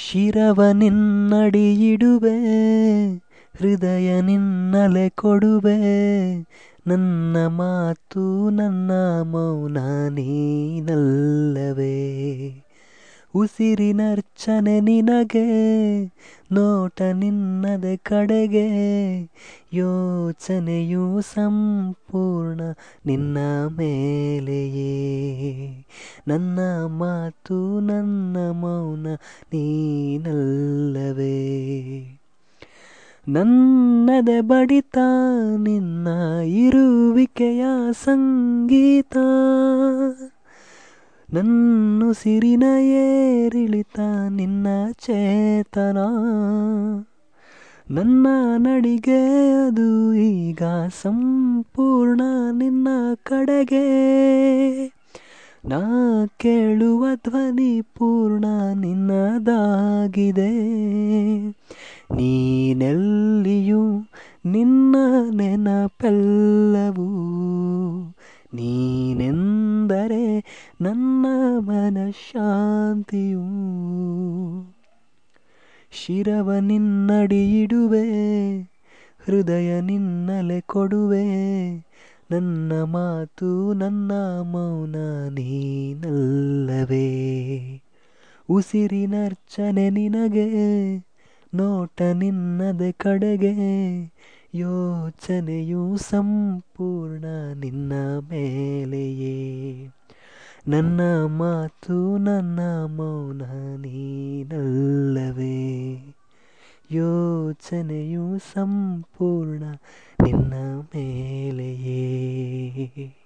ಶಿರವ ನಿನ್ನಡಿಯಿಡುವೆ ಹೃದಯ ನಿನ್ನಲೆ ಕೊಡುವೆ ನನ್ನ ಮಾತು ನನ್ನ ಮೌನ ನೀನಲ್ಲವೇ ಉಸಿರಿನರ್ಚನೆ ನಿನಗೆ ನೋಟ ನಿನ್ನದೆ ಕಡೆಗೆ ಯೋಚನೆಯು ಸಂಪೂರ್ಣ ನಿನ್ನ ಮೇಲೆಯೇ ನನ್ನ ಮಾತು ನನ್ನ ಮೌನ ನೀನಲ್ಲವೇ ನನ್ನದೆ ಬಡಿತ ನಿನ್ನ ಇರುವಿಕೆಯ ಸಂಗೀತ ನನ್ನುಸಿರಿನ ಏರಿಳಿತ ನಿನ್ನ ಚೇತನ ನನ್ನ ನಡಿಗೆ ಅದು ಈಗ ಸಂಪೂರ್ಣ ನಿನ್ನ ಕಡೆಗೆ ನಾ ಕೇಳುವ ಧ್ವನಿ ಪೂರ್ಣ ನಿನ್ನದಾಗಿದೆ ನೀನೆಲ್ಲಿಯೂ ನಿನ್ನ ನೆನಪೆಲ್ಲವೂ ನೀನೆಂದರೆ ನನ್ನ ಮನಃಶಾಂತಿಯೂ ಶಿರವ ನಿನ್ನಡಿಯಿಡುವೆ ಹೃದಯ ನಿನ್ನಲೆ ಕೊಡುವೆ ನನ್ನ ಮಾತು ನನ್ನ ಮೌನ ನೀನಲ್ಲವೇ ಉಸಿರಿನರ್ಚನೆ ನಿನಗೆ ನೋಟ ನಿನ್ನದೆ ಕಡೆಗೆ ಯೋಚನೆಯು ಸಂಪೂರ್ಣ ನಿನ್ನ ಮೇಲೆಯೇ ನನ್ನ ಮಾತು ನನ್ನ ಮೌನ ನೀನಲ್ಲವೇ ಯೋಚನೆಯು ಸಂಪೂರ್ಣ ನಿನ್ನ ಮೇಲೆಯೇ